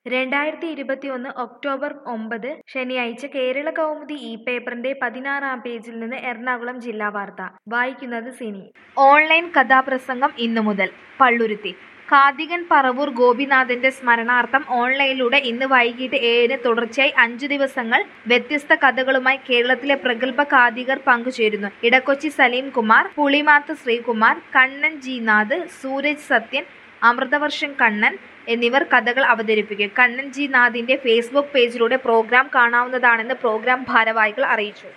രണ്ടായിരത്തി ഇരുപത്തിയൊന്ന് ഒക്ടോബർ ഒമ്പത് ശനിയാഴ്ച കേരള കൗമുദി ഈ പേപ്പറിന്റെ പതിനാറാം പേജിൽ നിന്ന് എറണാകുളം ജില്ലാ വാർത്ത വായിക്കുന്നത് സിനി ഓൺലൈൻ കഥാപ്രസംഗം ഇന്നു മുതൽ പള്ളുരുത്തി കാതികൻ പറവൂർ ഗോപിനാഥന്റെ സ്മരണാർത്ഥം ഓൺലൈനിലൂടെ ഇന്ന് വൈകിട്ട് ഏഴിന് തുടർച്ചയായി അഞ്ചു ദിവസങ്ങൾ വ്യത്യസ്ത കഥകളുമായി കേരളത്തിലെ പ്രഗത്ഭ കാതികർ പങ്കുചേരുന്നു ഇടക്കൊച്ചി സലീം കുമാർ പുളിമാത്ത് ശ്രീകുമാർ കണ്ണൻ ജി നാഥ് സൂരജ് സത്യൻ അമൃതവർഷൻ കണ്ണൻ എന്നിവർ കഥകൾ അവതരിപ്പിക്കും കണ്ണൻ ജി നാഥിന്റെ ഫേസ്ബുക്ക് പേജിലൂടെ പ്രോഗ്രാം കാണാവുന്നതാണെന്ന് പ്രോഗ്രാം ഭാരവാഹികൾ അറിയിച്ചു